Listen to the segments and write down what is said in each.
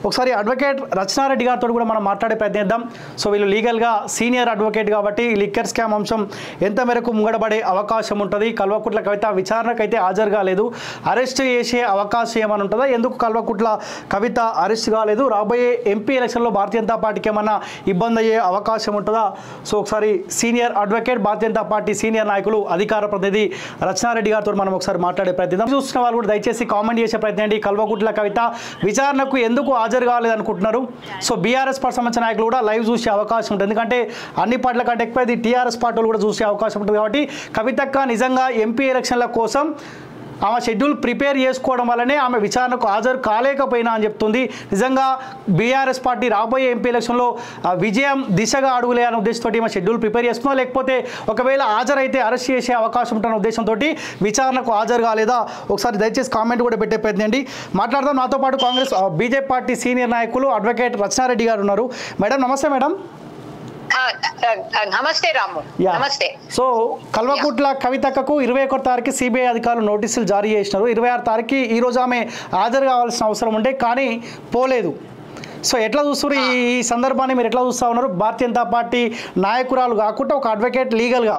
ఒకసారి అడ్వకేట్ రచనారెడ్డి గారితో కూడా మనం మాట్లాడే ప్రయత్నిద్దాం సో వీళ్ళు లీగల్గా సీనియర్ అడ్వకేట్ కాబట్టి ఈ లిక్కర్ స్కామ్ అంశం ఎంత మేరకు ముంగడబడే అవకాశం ఉంటుంది కల్వకుట్ల కవిత విచారణకైతే హాజరు కాలేదు అరెస్ట్ చేసే అవకాశం ఏమైనా ఉంటుందా ఎందుకు కల్వకుట్ల కవిత అరెస్ట్ కాలేదు రాబోయే ఎంపీ ఎలక్షన్లో భారతీయ జనతా పార్టీకి ఏమన్నా ఇబ్బంది అయ్యే అవకాశం ఉంటుందా సో ఒకసారి senior advocate Bharatiya Janata party senior నాయకులు అధికార ప్రతినిధి రచనారెడ్డి గారితో మనం ఒకసారి మాట్లాడే ప్రయత్నిద్దాం చూస్తున్న వాళ్ళు కూడా దయచేసి కామెంట్ చేసే ప్రయత్నం చేయండి కల్వకుట్ల కవిత విచారణకు ఎందుకు హాజరు కాలేదు అనుకుంటున్నారు సో బీఆర్ఎస్ పార్టీ సంబంధించిన నాయకులు కూడా లైవ్ చూసే అవకాశం ఉంటుంది ఎందుకంటే అన్ని పార్టీల కంటే ఎక్కువ ఇది టీఆర్ఎస్ పార్టీలు కూడా చూసే అవకాశం ఉంటుంది కాబట్టి కవితక్క నిజంగా ఎంపీ ఎలక్షన్ల కోసం ఆమె షెడ్యూల్ ప్రిపేర్ చేసుకోవడం వల్లనే ఆమె విచారణకు హాజరు కాలేకపోయినా అని చెప్తుంది నిజంగా బీఆర్ఎస్ పార్టీ రాబోయే ఎంపీ ఎలక్షన్లో ఆ, విజయం దిశగా అడుగులే అనే ఉద్దేశంతో ఈమె షెడ్యూల్ ప్రిపేర్ చేసుకుందా లేకపోతే ఒకవేళ హాజరైతే అరెస్ట్ చేసే అవకాశం ఉంటున్న ఉద్దేశంతో విచారణకు హాజరు కాలేదా ఒకసారి దయచేసి కామెంట్ కూడా పెట్టే ప్రయత్నండి మాట్లాడదాం నాతో పాటు కాంగ్రెస్ ఆ, బీజేపీ పార్టీ సీనియర్ నాయకులు అడ్వకేట్ రచనారెడ్డి గారు ఉన్నారు మేడం నమస్తే మేడం ఆ, ఆ, ఆ, నమస్తే రాము యా. నమస్తే సో కల్వకుట్ల కవితకు ఇరవై ఒకటి తారీఖు సిబిఐ అధికారులు నోటీసులు జారీ చేసినారు ఇరవై ఆరు తారీఖు ఈ రోజు ఆమె హాజరు కావాల్సిన అవసరం ఉండే కానీ పోలేదు సో ఎట్లా చూస్తారు ఈ ఈ సందర్భాన్ని మీరు ఎట్లా చూస్తా ఉన్నారు భారతీయ జనతా పార్టీ నాయకురాలు కాకుండా ఒక అడ్వకేట్ లీగల్గా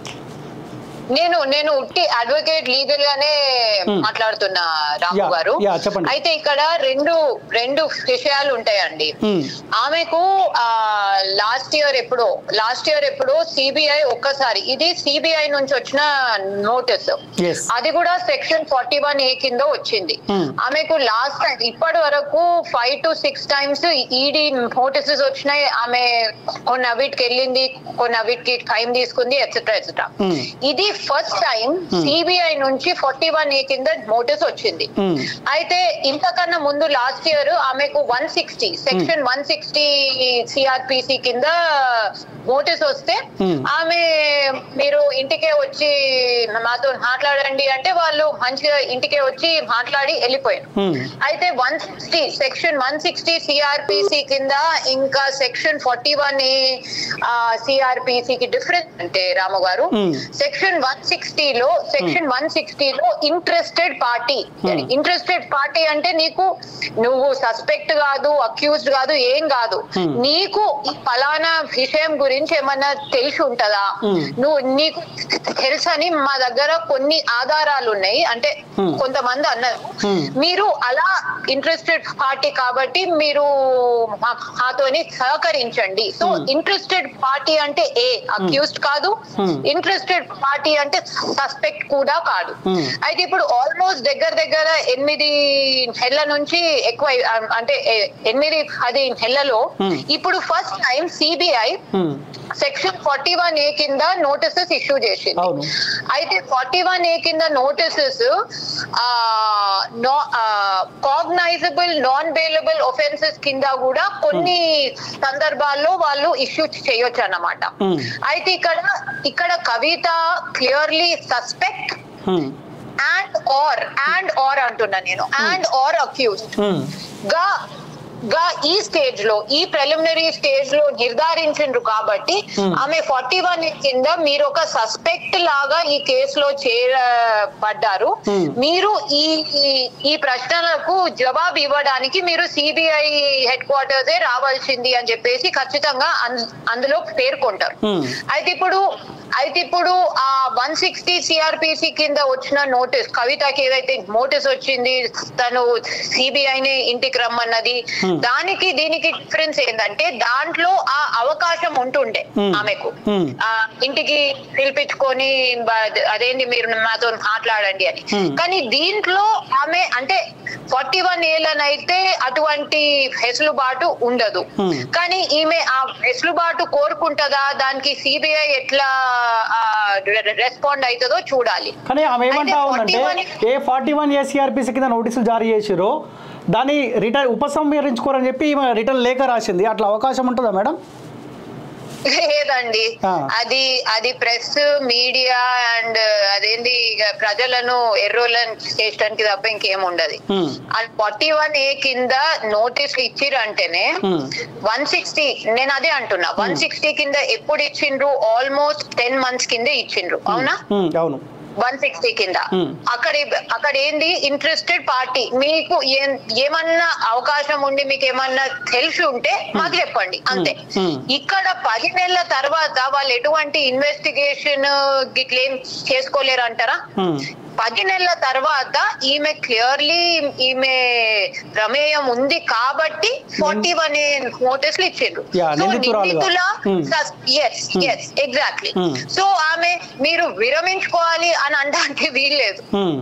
నేను నేను ఉట్టి అడ్వకేట్ లీగల్ గానే మాట్లాడుతున్నా రాము యా, గారు యా, చెప్పండి. అయితే ఇక్కడ రెండు రెండు విషయాలు ఉంటాయండి Hmm. ఆమెకు లాస్ట్ ఇయర్ ఎప్పుడో లాస్ట్ ఇయర్ ఎప్పుడో సిబిఐ ఒక్కసారి ఇది సిబిఐ నుంచి వచ్చిన నోటీస్ Yes. అది కూడా సెక్షన్ ఫార్టీ వన్ ఏ కింద వచ్చింది Hmm. ఆమెకు లాస్ట్ టైం ఇప్పటి వరకు five to six times ED notices వచ్చినాయి ఆమె కొన్ని అవిటికి వెళ్ళింది కొన్ని అవిటికి టైం తీసుకుంది ఎట్సెట్రా ఎట్సెట్రా Hmm. ఇది ఫస్ట్ టైం సిబిఐ నుంచి ఫార్టీ వన్ ఏ కింద నోటీస్ వచ్చింది Hmm. అయితే ఇంతకన్నా ముందు లాస్ట్ ఇయర్ ఆమెకు one sixty section one sixty CrPC కింద నోటీస్ వస్తే Hmm. ఆమె మీరు ఇంటికే వచ్చి మాతో మాట్లాడండి అంటే వాళ్ళు మంచిగా ఇంటికే వచ్చి మాట్లాడి వెళ్ళిపోయారు Hmm. అయితే one sixty section one sixty CrPC కింద ఇంకా సెక్షన్ ఫార్టీ వన్ సిఆర్పిసి కి డిఫరెన్స్ అంటే రాము గారు Hmm. సెక్షన్ వన్ సిక్స్టీలో సెక్షన్ వన్ సిక్స్టీలో interested party Hmm. Interested party అంటే నీకు నువ్వు సస్పెక్ట్ కాదు అక్యూజ్డ్ కాదు ఏం కాదు Hmm. నీకు ఈ ఫలానా విషయం గురించి ఏమన్నా తెలిసి ఉంటదా Hmm. నువ్వు నీకు తెలుసని మా దగ్గర కొన్ని ఆధారాలు ఉన్నాయి అంటే Hmm. కొంతమంది అన్నారు Hmm. మీరు అలా ఇంట్రెస్టెడ్ పార్టీ కాబట్టి మీరు మా- మాతోని సహకరించండి సో Hmm. ఇంట్రెస్టెడ్ పార్టీ అంటే ఏ అక్యూస్డ్ కాదు Hmm. ఇంట్రెస్టెడ్ పార్టీ అంటే సస్పెక్ట్ కూడా కాదు Hmm. అయితే ఇప్పుడు ఆల్మోస్ట్ దగ్గర దగ్గర ఎనిమిది నెలల నుంచి ఎక్కువ అయి- అంటే ఎ- ఎనిమిది పది నెలలలో Hmm. ఇప్పుడు first time CBI Hmm. Section forty one A కింద నోటీసెస్ ఇష్యూ చేసింది అవును అయితే ఫార్టీ వన్ ఏ కింద notices cognizable non bailable offences కింద కూడా కొన్ని సందర్భాల్లో వాళ్ళు ఇష్యూ చేయొచ్చు అన్నమాట Hmm. అయితే ఇక్కడ ఇక్కడ Kavitha clearly suspect Hmm. And or and or అంటున్నా నేను అండ్ ఆర్ అక్యూజ్డ్ Hmm. గా గా ఈ స్టేజ్ లో ఈ ప్రిలిమినరీ స్టేజ్ లో నిర్ధారించిండ్రు కాబట్టి Hmm. ఆమె ఫార్టీ వన్ కింద మీరు ఒక సస్పెక్ట్ లాగా ఈ కేసులో చేరబడ్డారు Hmm. మీరు ఈ ఈ- ఈ ప్రశ్నలకు జవాబు ఇవ్వడానికి మీరు సిబిఐ హెడ్ క్వార్టర్సే రావాల్సింది అని చెప్పేసి ఖచ్చితంగా అన్- అందులో పేర్కొంటారు Hmm. అయితే ఇప్పుడు అయితే ఇప్పుడు ఆ వన్ సిక్స్టీ సిఆర్పిసి కింద వచ్చిన నోటీస్ కవితకి ఏదైతే నోటీస్ వచ్చింది తను సిబిఐని ఇంటికి రమ్మన్నది Hmm. దానికి దీనికి డిఫరెన్స్ ఏంటంటే దాంట్లో ఆ అవకాశం ఉంటుండే Hmm. ఆమెకు Hmm. ఆ ఇంటికి పిలిపించుకొని బ- అదేంటి మీరు మాతో మాట్లాడండి అని Hmm. కానీ దీంట్లో ఆమె అంటే ఫార్టీ వన్ ఏళ్ళనైతే అటువంటి వెసులుబాటు ఉండదు Hmm. కానీ ఈమె ఆ వెసులుబాటు కోరుకుంటదా దానికి సిబిఐ ఎట్లా రెస్పాండ్ అవుతుందో చూడాలి కానీ ఆమె ఏమంటా అయితే ఉందంటే 41 ఏ ఫార్టీ వన్ ఏసీఆర్పీసీ కింద నోటీసులు జారీ చేసిరో దాన్ని రిటర్న్ ఉపసంహరించుకోరని చెప్పి ఈమె రిటర్న్ లేఖ రాసింది అట్లా అవకాశం ఉంటుందా మేడం లేదండి ఆ. అది అది ప్రెస్ మీడియా అండ్ అదేంటి ఇక ప్రజలను ఎర్రోలను చేయడానికి తప్ప ఇంకేం ఉండదు Hmm. ఫార్టీ వన్ ఏ కింద నోటీస్ ఇచ్చిరంటేనే Hmm. వన్ సిక్స్టీ నేను అదే అంటున్నా వన్ సిక్స్టీ కింద ఎప్పుడు ఇచ్చిండ్రు ఆల్మోస్ట్ టెన్ మంత్స్ కింద ఇచ్చిండ్రు అవునా ఉమ్, అవును వన్ సిక్స్టీ కింద Hmm. అక్కడ అక్కడ ఏంది ఇంట్రెస్టెడ్ పార్టీ మీకు ఏం- ఏమన్నా అవకాశం ఉండి మీకు ఏమన్నా తెలిసి ఉంటే మాకు చెప్పండి అంతే Hmm. ఇక్కడ పది నెలల తర్వాత వాళ్ళు ఎటువంటి ఇన్వెస్టిగేషన్ గిట్లేం చేసుకోలేరు అంటారా ఉమ్, పది నెలల తర్వాత ఈమె క్లియర్లీ ఈమె ప్రమేయం ఉంది కాబట్టి ఫార్టీ వన్ నోటీసులు ఇచ్చిండ్రు Yeah, సో నిందితురాలుగా. నిందితుల Hmm. Yes yes exactly Hmm. So ఆమె మీరు విరమించుకోవాలి అని అనడానికి వీల్లేదు ఉమ్,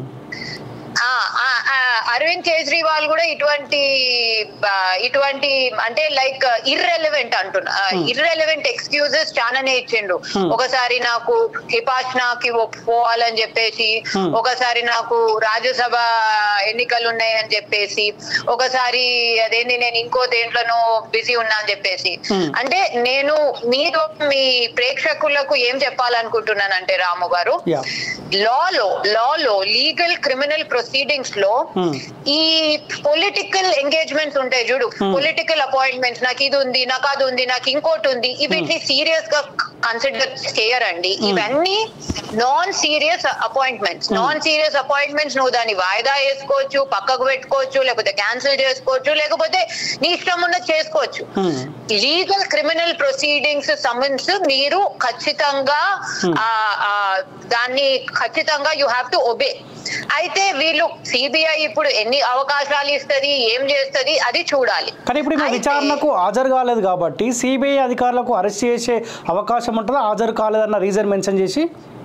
ఆ, ఆ, ఆ, అరవింద్ కేజ్రీవాల్ కూడా ఇటువంటి ఆ, ఇటువంటి అంటే లైక్ ఇర్రెలవెంట్ అంటున్నా ఇర్రెలవెంట్ ఎక్స్క్యూజెస్ చాలానే ఇచ్చిండు Hmm. ఒకసారి నాకు హిపాష్నాకి పోవాలని చెప్పేసి Hmm. ఒకసారి నాకు రాజ్యసభ ఎన్నికలు ఉన్నాయని చెప్పేసి ఒకసారి అదేంటి నేను ఇంకో దేంట్లోనో బిజీ ఉన్నా అని చెప్పేసి Hmm. అంటే నేను మీరు మీ ప్రేక్షకులకు ఏం చెప్పాలనుకుంటున్నానంటే రాము గారు యా లాలో లాలో లీగల్ క్రిమినల్ ప్రొసీడింగ్స్ లో Hmm. ఈ పొలిటికల్ ఎంగేజ్మెంట్స్ ఉంటాయి చూడు Hmm. పొలిటికల్ అపాయింట్మెంట్స్ నాకు ఇది ఉంది నాకు అది ఉంది నాకు ఇంకోటి ఉంది ఇవి సీరియస్ గా కన్సిడర్ చేయరండి ఇవన్నీ non serious appointments non serious appointments నువ్వు దాన్ని వాయిదా వేసుకోవచ్చు పక్కకు పెట్టుకోవచ్చు లేకపోతే క్యాన్సిల్ చేసుకోవచ్చు లేకపోతే నీ ఇష్టం ఉన్నది చేసుకోవచ్చు um, legal criminal proceedings summons మీరు ఖచ్చితంగా ఆ, ఆ, దాన్ని ఖచ్చితంగా యూ హ్యావ్ టు ఒబే అయితే వీళ్ళు సిబిఐ ఇప్పుడు ఎన్ని అవకాశాలు ఇస్తది ఏం చేస్తది అది చూడాలి కానీ ఇప్పుడు ఈమె అయితే- విచారణకు హాజరు కాలేదు కాబట్టి సిబిఐ అధికారులకు అరెస్ట్ చేసే అవకాశం ఉంటుందా హాజరు కాలేదన్న రీజన్ మెన్షన్ చేసి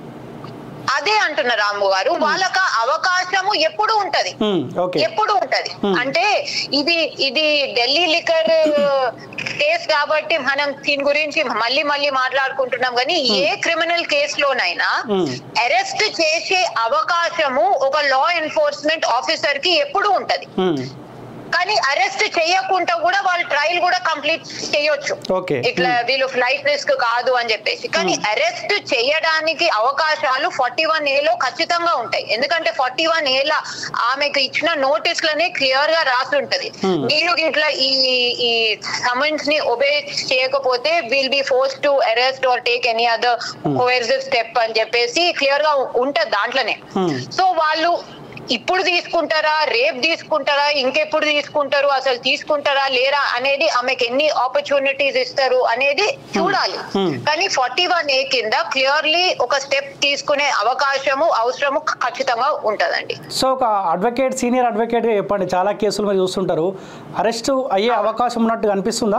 అదే అంటున్న రాము గారు వాళ్ళకి ఆ అవకాశము ఎప్పుడు ఉంటది ఉమ్, ఓకే ఎప్పుడు ఉంటది Hmm. అంటే ఇది ఇది ఢిల్లీ లిక్కర్ కేసు కాబట్టి మనం దీని గురించి మళ్ళీ మళ్ళీ మాట్లాడుకుంటున్నాం కానీ ఏ క్రిమినల్ కేసులోనైనా Hmm. అరెస్ట్ చేసే అవకాశము ఒక లా ఎన్ఫోర్స్మెంట్ ఆఫీసర్ కి ఎప్పుడు ఉంటది ఉమ్, కానీ అరెస్ట్ చేయకుండా కూడా వాళ్ళు ట్రయల్ కూడా కంప్లీట్ చేయొచ్చు ఓకే ఇట్లా వీళ్ళు ఫ్లైట్ రిస్క్ కాదు అని చెప్పేసి కానీ అరెస్ట్ చేయడానికి అవకాశాలు ఫార్టీ వన్ ఏలో ఖచ్చితంగా ఉంటాయి ఎందుకంటే ఫార్టీ వన్ ఏల ఆమెకు ఇచ్చిన నోటీసులనే క్లియర్ గా రాసి ఉంటది Hmm. మీరు ఇట్లా ఈ ఈ సమన్స్ ని ఒబే చేయకపోతే will be forced to arrest or take any other coercive step అని చెప్పేసి క్లియర్ గా ఉంటది దాంట్లోనే Hmm. సో వాళ్ళు ఇప్పుడు తీసుకుంటారా రేపు తీసుకుంటారా ఇంకెప్పుడు తీసుకుంటారు అసలు తీసుకుంటారా లేరా అనేది ఆమెకి ఎన్ని ఆపర్చునిటీస్ ఇస్తారు అనేది చూడాలి Hmm. కానీ ఫార్టీ వన్ ఏ కింద క్లియర్లీ ఒక స్టెప్ తీసుకునే అవకాశము అవసరము ఖచ్చితంగా ఉంటదండి సో ఒక అడ్వకేట్ సీనియర్ అడ్వకేట్గా చెప్పండి చాలా కేసులు మీరు చూస్తుంటారు అరెస్ట్ అయ్యే అవకాశం ఉన్నట్టు అనిపిస్తుందా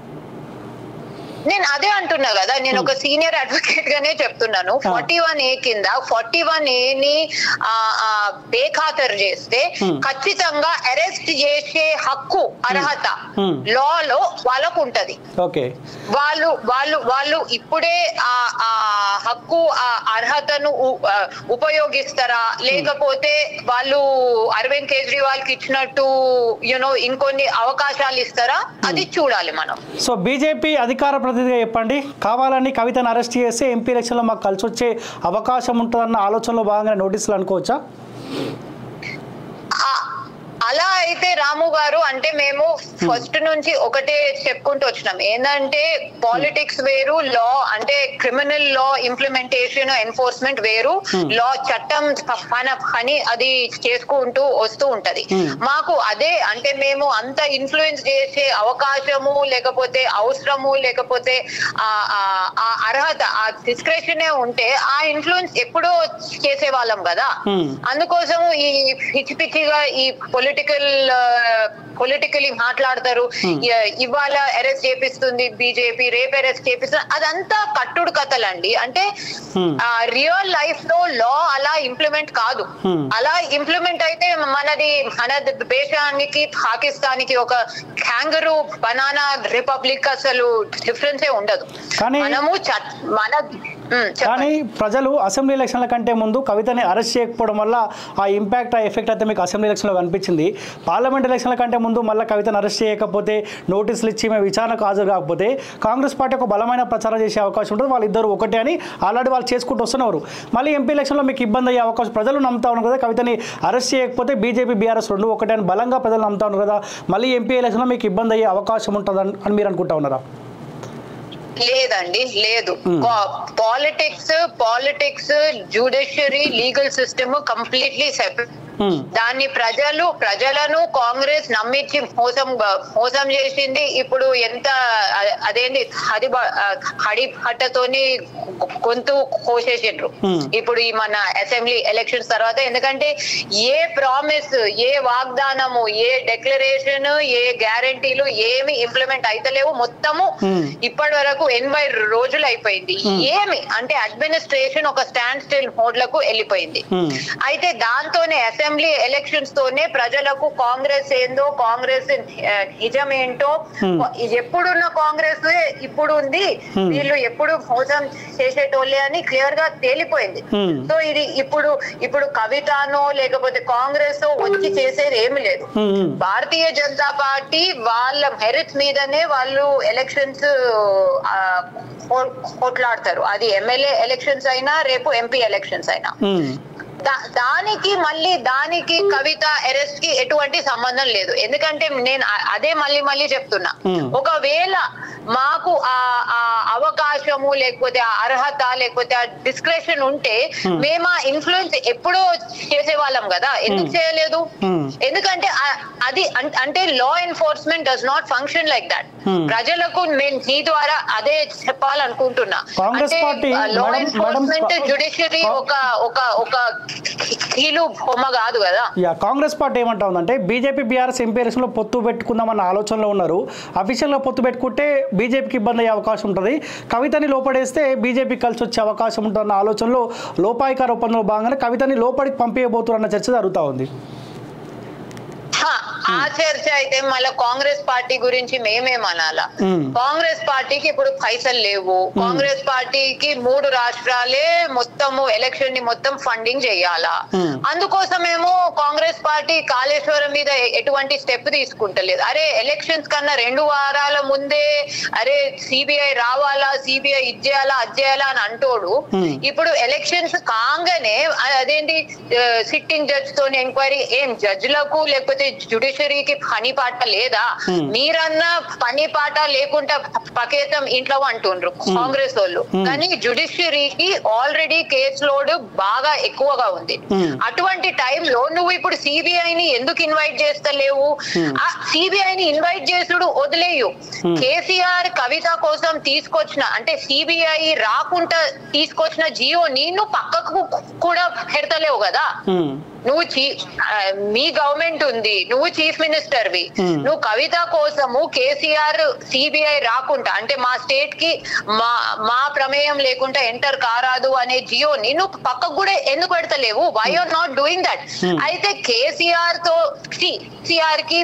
నేను అదే అంటున్నా కదా నేను ఒక సీనియర్ అడ్వకేట్ గానే చెప్తున్నాను ఫార్టీ వన్ ఏ కింద ఫార్టీ వన్ ఏ ని ఆ, ఆ, బేఖాతరు చేస్తే Hmm. ఖచ్చితంగా అరెస్ట్ చేసే హక్కు అర్హత Hmm. లాలో వాళ్ళకు ఉంటది ఓకే వాళ్ళు వాళ్ళు వాళ్ళు ఇప్పుడే ఆ ఆ హక్కు ఆ అర్హతను ఉ- ఆ, ఉపయోగిస్తారా లేకపోతే వాళ్ళు అరవింద్ కేజ్రీవాల్ కి ఇచ్చినట్టు యునో ఇంకొన్ని అవకాశాలు ఇస్తారా అది చూడాలి మనం సో బీజేపీ అధికార ప్రతినిధిగా చెప్పండి కావాలని కవితను అరెస్ట్ చేస్తే ఎంపీ ఎలక్షన్లో మాకు కలిసి వచ్చే అవకాశం ఉంటుందన్న ఆలోచనలో భాగంగా నోటీసులు అనుకోవచ్చా ఆ- అలా అయితే రాము గారు అంటే మేము ఫస్ట్ నుంచి ఒకటే చెప్పుకుంటూ వచ్చినాం ఏంటంటే పాలిటిక్స్ వేరు లా అంటే క్రిమినల్ లా ఇంప్లిమెంటేషన్ ఎన్ఫోర్స్మెంట్ వేరు Hmm. లా చట్టం పన పని అది చేసుకుంటూ వస్తూ ఉంటది Hmm. మాకు అదే అంటే మేము అంత ఇన్ఫ్లుయెన్స్ చేసే అవకాశము లేకపోతే అవసరము లేకపోతే ఆ ఆ- ఆ అర్హత ఆ డిస్క్రిప్షనే ఉంటే ఆ ఇన్ఫ్లుయెన్స్ ఎప్పుడో చేసే వాళ్ళం కదా Hmm. అందుకోసము ఈ పిచ్చి పిచ్చిగా ఈ పొలిటికల్ పొలిటికలీ మాట్లాడతారు Hmm. ఇ- ఇవాళ అరెస్ట్ చేపిస్తుంది బీజేపీ రేపు అరెస్ట్ చేపిస్తుంది అదంతా కట్టుడు కథలండి అంటే Hmm. రియల్ లైఫ్ లో లా అలా ఇంప్లిమెంట్ కాదు Hmm. అలా ఇంప్లిమెంట్ అయితే మనది మన దేశానికి పాకిస్తాన్కి ఒక క్యాంగరు బనానా రిపబ్లిక్ అసలు డిఫరెన్సే ఉండదు కానీ- మనము చట్- మన ఉమ్, చెప్పండి. కానీ ప్రజలు అసెంబ్లీ ఎలక్షన్ల కంటే ముందు కవితని అరెస్ట్ చేయకపోవడం వల్ల ఆ ఇంపాక్ట్ ఆ ఎఫెక్ట్ అయితే మీకు అసెంబ్లీ ఎలక్షన్లో కనిపించింది పార్లమెంట్ ఎలక్షన్ల కంటే ముందు మళ్ళీ కవితను అరెస్ట్ చేయకపోతే నోటీసులు ఇచ్చి మేము విచారణకు హాజరు కాకపోతే కాంగ్రెస్ పార్టీ ఒక బలమైన ప్రచారం చేసే అవకాశం ఉంటుంది వాళ్ళిద్దరు ఒకటే అని ఆల్రెడీ వాళ్ళు చేసుకుంటూ వస్తున్నారు మళ్ళీ ఎంపీ ఎలక్షన్లో మీకు ఇబ్బంది అయ్యే అవకాశం ప్రజలు నమ్ముతా ఉన్నారు కదా కవితని అరెస్ట్ చేయకపోతే బీజేపీ బీఆర్ఎస్ రెండు ఒకటే అని బలంగా ప్రజలు నమ్ముతా ఉన్నారు కదా మళ్ళీ ఎంపీ ఎలక్షన్లో మీకు ఇబ్బంది అయ్యే అవకాశం ఉంటుంది అని మీరు అనుకుంటా ఉన్నారా లేదండి లేదు Hmm. Politics politics judiciary legal system completely separate um, దాన్ని ప్రజలు ప్రజలను కాంగ్రెస్ నమ్మించి మోసం మోసం చేసింది ఇప్పుడు ఎంత అ- అదేంటి హది బ- ఆ, హడి హట్టతోని గొంతు కోసేసిండ్రు Hmm. ఇప్పుడు ఈ మన అసెంబ్లీ ఎలక్షన్స్ తర్వాత ఎందుకంటే ఏ ప్రామిస్ ఏ వాగ్దానము ఏ డెక్లరేషన్ ఏ గ్యారంటీలు ఏమి ఇంప్లిమెంట్ అయితలేవు మొత్తము Hmm. ఇప్పటి వరకు ఎనభై రోజులు అయిపోయింది Hmm. ఏమి అంటే అడ్మినిస్ట్రేషన్ ఒక స్టాండ్ స్టిల్ మోడ్ లకు వెళ్ళిపోయింది ఉమ్, అయితే దాంతోనే అసెంబ్లీ ఎలక్షన్స్ తోనే ప్రజలకు కాంగ్రెస్ ఏందో కాంగ్రెస్ ఆ, నిజం ఏంటో Hmm. ఇది ఎప్పుడున్న కాంగ్రెస్ ఇప్పుడు ఉంది Hmm. వీళ్ళు ఎప్పుడు మోసం చేసేటోళ్ళే అని క్లియర్ గా తేలిపోయింది Hmm. సో ఇది ఇప్పుడు ఇప్పుడు కవితనో లేకపోతే కాంగ్రెస్ వచ్చి చేసేది ఏమి లేదు um, um. Bharatiya Janata party వాళ్ళ మెరిట్స్ మీదనే వాళ్ళు ఎలక్షన్స్ కొట్లాడతారు అది ఎమ్మెల్యే ఎలక్షన్స్ అయినా రేపు ఎంపీ ఎలక్షన్స్ అయినా ఉమ్, దా- దానికి మళ్ళీ దానికి కవిత అరెస్ట్ కి ఎటువంటి సంబంధం లేదు ఎందుకంటే నేను అ- అదే మళ్ళీ మళ్ళీ చెప్తున్నా Hmm. ఒకవేళ మాకు ఆ ఆ అవకాశము లేకపోతే ఆ అర్హత లేకపోతే ఆ డిస్క్రిప్షన్ ఉంటే Hmm. మేము ఆ ఇన్ఫ్లుయెన్స్ ఎప్పుడో చేసేవాళ్ళం కదా ఎందుకు Hmm. చేయలేదు Hmm. ఎందుకంటే ఆ- అది అన్- అంటే law enforcement does not function like that Hmm. ప్రజలకు నేను నీ ద్వారా అదే చెప్పాలనుకుంటున్నా Congress party law madam- madam enforcement కా- జుడిషియరీ కా- ఒక ఒక ఒక కీలు బొమ్మ కాదు కదా యా కాంగ్రెస్ పార్టీ ఏమంటా ఉందంటే బీజేపీ బీఆర్ఎస్ ఎంపీ ఎలక్షన్లో పొత్తు పెట్టుకుందామన్న ఆలోచనలో ఉన్నారు అఫీషియల్గా పొత్తు పెట్టుకుంటే బీజేపీకి ఇబ్బంది అయ్యే అవకాశం ఉంటుంది కవితని లోపడేస్తే బీజేపీ కలిసి వచ్చే అవకాశం ఉంటుందన్న ఆలోచనలో లోపాయికార ఒప్పందంలో భాగంగానే కవితని లోపలికి పంపించబోతున్న చర్చ జరుగుతూ ఉంది హా, ఆ చర్చ అయితే మళ్ళీ కాంగ్రెస్ పార్టీ గురించి మేమేం అనాలా Hmm. కాంగ్రెస్ పార్టీకి ఇప్పుడు పైసలు లేవు కాంగ్రెస్ పార్టీకి మూడు రాష్ట్రాలే మొత్తము ఎలక్షన్ ని మొత్తం ఫండింగ్ చేయాలా Hmm. అందుకోసమేమో కాంగ్రెస్ పార్టీ కాళేశ్వరం మీద ఎ- ఎటువంటి స్టెప్ తీసుకుంటలేదు అరే ఎలక్షన్స్ కన్నా రెండు వారాల ముందే అరే సిబిఐ రావాలా సిబిఐ ఇది చేయాలా అది చేయాలా అని అంటోడు Hmm. ఇప్పుడు ఎలక్షన్స్ కాగానే అ- అదేంటి సిట్టింగ్ జడ్జ్ తోని ఎంక్వైరీ ఏం జడ్జిలకు లేకపోతే జుడిషియరీకి పని పాట లేదా Hmm. మీరన్నా పని పాట లేకుండా పకేతం ఇంట్లో అంటుండ్రు కాంగ్రెస్ వాళ్ళు Hmm. కానీ జుడిషియరీకి ఆల్రెడీ కేసు లోడ్ బాగా ఎక్కువగా ఉంది Hmm. అటువంటి టైంలో నువ్వు ఇప్పుడు సిబిఐని ఎందుకు ఇన్వైట్ చేస్తలేవు Hmm. ఆ సిబిఐని ఇన్వైట్ చేసుడు వదిలేయు Hmm. కేసీఆర్ కవిత కోసం తీసుకొచ్చిన అంటే సిబిఐ రాకుండా తీసుకొచ్చిన జియో నిన్ను పక్కకు కూడా పెడతలేవు కదా ఉమ్, నువ్వు చీ- ఆ, మీ గవర్నమెంట్ ఉంది నువ్వు చీఫ్ మినిస్టర్ వి Hmm. నువ్వు కవిత కోసము కేసీఆర్ సిబిఐ రాకుండా అంటే మా స్టేట్ కి మా మా ప్రమేయం లేకుండా ఎంటర్ కారాదు అనే జియో నువ్వు పక్కకు కూడా ఎందుకు పెడతలేవు why are not doing that Hmm. అయితే కేసీఆర్ తో కేసీఆర్ కి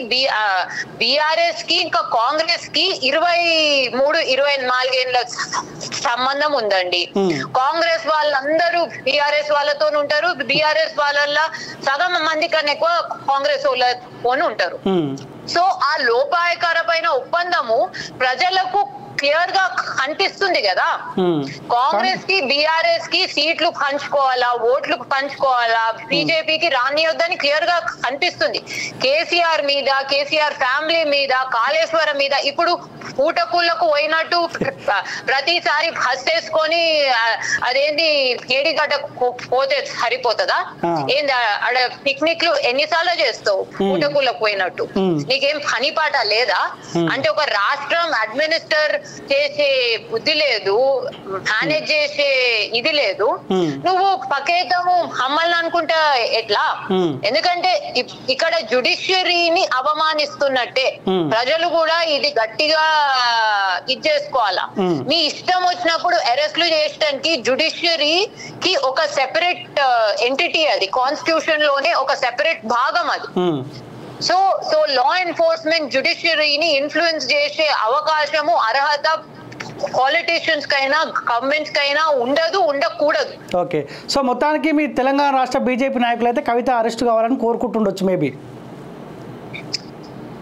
బిఆర్ఎస్ కి ఇంకా కాంగ్రెస్ కి ఇరవై మూడు ఇరవై నాలుగేళ్ల సంబంధం ఉందండి Hmm. కాంగ్రెస్ వాళ్ళందరూ బిఆర్ఎస్ వాళ్ళతో ఉంటారు బిఆర్ఎస్ వాళ్ళ సగం మంది కన్నా ఎక్కువ కాంగ్రెస్ వాళ్ళతో ఉంటారు ఉమ్, సో ఆ లోపాయకరమైన ఒప్పందము ప్రజలకు క్లియర్ గా కనిపిస్తుంది కదా ఉమ్. కాంగ్రెస్ కి బిఆర్ఎస్ కి సీట్లు పంచుకోవాలా ఓట్లు పంచుకోవాలా బీజేపీకి రానియొద్దని క్లియర్ గా కనిపిస్తుంది కేసీఆర్ మీద కేసీఆర్ ఫ్యామిలీ మీద కాళేశ్వరం మీద ఇప్పుడు పూటకుళ్ళకు పోయినట్టు ప్ర- ప్రతిసారి బస్ వేసుకొని ఆ, అదేంటి ఏడిగడ్డ పోతే సరిపోతుందా ఆ. ఏంది ఆడ పిక్నిక్లు ఎన్నిసార్లు చేస్తావు పూటకుళ్ళకు పోయినట్టు Hmm. నీకేం పని పాట లేదా Hmm. అంటే ఒక రాష్ట్రం అడ్మినిస్టర్ చేసే బుద్ధి లేదు మేనేజ్ చేసే ఇది లేదు Hmm. నువ్వు పకేతము అమ్మల్ని అనుకుంటా ఎట్లా Hmm. ఎందుకంటే ఇ- ఇక్కడ జుడిషియరీని అవమానిస్తున్నట్టే Hmm. ప్రజలు కూడా ఇది గట్టిగా ఇది చేసుకోవాలా Hmm. మీ ఇష్టం వచ్చినప్పుడు అరెస్ట్లు చేయడానికి జుడిషియరీకి ఒక సెపరేట్ ఎంటిటీ అది కాన్స్టిట్యూషన్ లోనే ఒక సెపరేట్ భాగం అది um, so so law enforcement జుడిషియరీని ఇన్ఫ్లుయెన్స్ చేసే అవకాశము అర్హత పాలిటీషియన్స్ కైనా గవర్నమెంట్స్ కైనా ఉండదు ఉండకూడదు ఓకే సో మొత్తానికి మీ తెలంగాణ రాష్ట్ర బీజేపీ నాయకులు అయితే కవిత అరెస్ట్ కావాలని కోరుకుంటుండొచ్చు మేబీ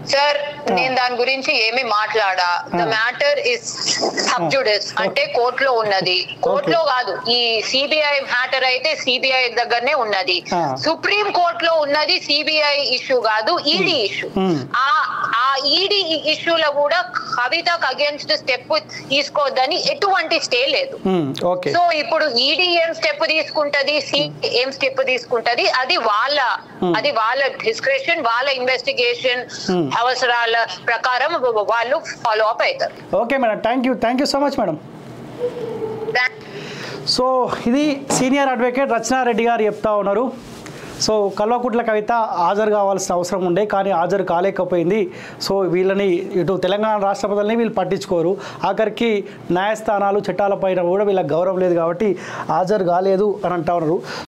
సార్ నేను దాని గురించి ఏమి మాట్లాడా ద మ్యాటర్ ఇస్ సబ్జుడిస్ అంటే కోర్టులో ఉన్నది కోర్టులో కాదు ఈ సిబిఐ మ్యాటర్ అయితే సిబిఐ దగ్గరనే ఉన్నది Ah. సుప్రీం కోర్టులో ఉన్నది సిబిఐ ఇష్యూ కాదు ఈడీ ఇష్యూ Hmm. ఆ ఆ ఈడీ ఇష్యూలో కూడా కవితకు అగేన్స్ట్ స్టెప్ తీసుకోవద్దని ఎటువంటి స్టే లేదు ఉమ్, ఓకే సో ఇప్పుడు ఈడీ ఏం స్టెప్ తీసుకుంటది సి ఏం స్టెప్ తీసుకుంటది అది వాళ్ళ అది వాళ్ళ డిస్క్రిప్షన్ వాళ్ళ ఇన్వెస్టిగేషన్ Hmm. అవసరాల ప్రకారం వాళ్ళు ఫాలో అప్ అవుతారు okay madam thank you thank you so much madam so ఇది సీనియర్ అడ్వకేట్ రచనారెడ్డి గారు చెప్తా ఉన్నారు సో కల్వకుట్ల కవిత హాజరు కావాల్సిన అవసరం ఉండే కానీ హాజరు కాలేకపోయింది సో వీళ్ళని ఇటు తెలంగాణ రాష్ట్ర ప్రజల్ని వీళ్ళు పట్టించుకోరు ఆఖరికి న్యాయస్థానాలు చట్టాలపైన కూడా వీళ్ళకి గౌరవం లేదు కాబట్టి హాజరు కాలేదు అని అంటా ఉన్నారు